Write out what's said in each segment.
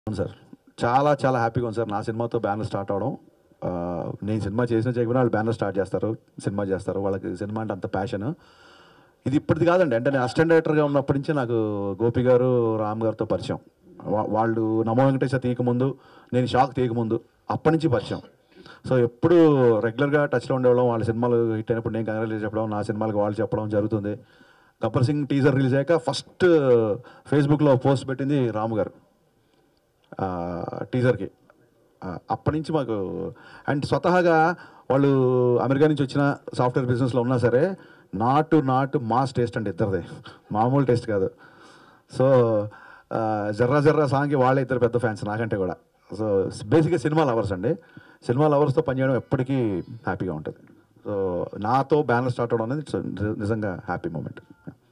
అవును సార్ చాలా చాలా హ్యాపీగా ఉంది సార్ నా సినిమాతో బ్యానర్ స్టార్ట్ అవడం ఆ, నేను సినిమా చేసిన చేయకపోయినా వాళ్ళు బ్యానర్ స్టార్ట్ చేస్తారు సినిమా చేస్తారు వాళ్ళకి సినిమా అంటే అంత ప్యాషన్ ఇది ఇప్పటిది కాదండి అంటే నేను అసిస్టెంట్ డైరెక్టర్గా ఉన్నప్పటి నుంచి నాకు గోపి గారు రామ్ గారితో పరిచయం వా- వాళ్ళు నమో వెంకటేశ్వర తీయకముందు నేను షాక్ తీయకముందు అప్పటి నుంచి పరిచయం సో ఎప్పుడు రెగ్యులర్గా టచ్లో ఉండేవాళ్ళం వాళ్ళ సినిమాలు హిట్ అయినప్పుడు నేను కంగ్రాచులేట్ చెప్పడం నా సినిమాలకు వాళ్ళు చెప్పడం జరుగుతుంది గబ్బర్ సింగ్ టీజర్ రిలీజ్ అయ్యాక ఫస్ట్ ఫేస్బుక్లో పోస్ట్ పెట్టింది రాము గారు ఆ, టీజర్కి ఆ, అప్పటి నుంచి మాకు అండ్ స్వతహాగా వాళ్ళు అమెరికా నుంచి వచ్చిన సాఫ్ట్వేర్ బిజినెస్లో ఉన్నా సరే నాటు నాటు మాస్ టేస్ట్ అంటే ఇద్దరిది మామూలు టేస్ట్ కాదు సో ఆ, జర్రా జర్రా సాంగ్కి వాళ్ళే ఇద్దరు పెద్ద ఫ్యాన్స్ నాకంటే కూడా సో బేసిక్గా సినిమా లవర్స్ అండి సినిమా లవర్స్తో పనిచేయడం ఎప్పటికీ హ్యాపీగా ఉంటుంది సో నాతో బ్యానర్ స్టార్ట్ అవడం అనేది it's a- నిజంగా హ్యాపీ మూమెంట్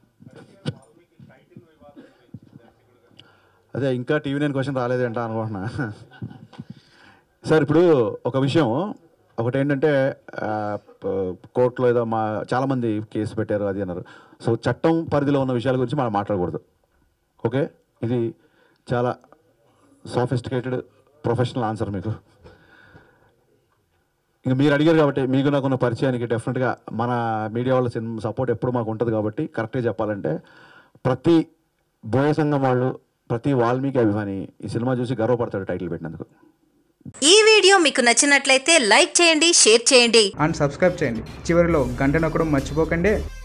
అదే ఇంకా టీవీ నేను క్వశ్చన్ రాలేదేంట అనుకుంటున్నా సార్ ఇప్పుడు ఒక విషయం ఒకటి ఏంటంటే ఆ, ప- కోర్టులో ఏదో మా చాలామంది కేసు పెట్టారు అది అన్నారు సో చట్టం పరిధిలో ఉన్న విషయాల గురించి మనం మాట్లాడకూడదు ఓకే ఇది చాలా సాఫిస్టికేటెడ్ ప్రొఫెషనల్ ఆన్సర్ మీకు ఇంకా మీరు అడిగారు కాబట్టి మీకు నాకున్న పరిచయానికి డెఫినెట్గా మన మీడియా వాళ్ళ సినిమా సపోర్ట్ ఎప్పుడు మాకు ఉంటుంది కాబట్టి కరెక్ట్గా చెప్పాలంటే ప్రతి బోయ సంఘం వాళ్ళు ప్రతి వాల్మీకి అభిమాని ఈ సినిమా చూసి గర్వపడతాడు టైటిల్ పెట్టినందుకు ఈ వీడియో మీకు నచ్చినట్లయితే లైక్ చేయండి షేర్ చేయండి అండ్ సబ్స్క్రైబ్ చేయండి చివరిలో గంట నొక్కడం మర్చిపోకండి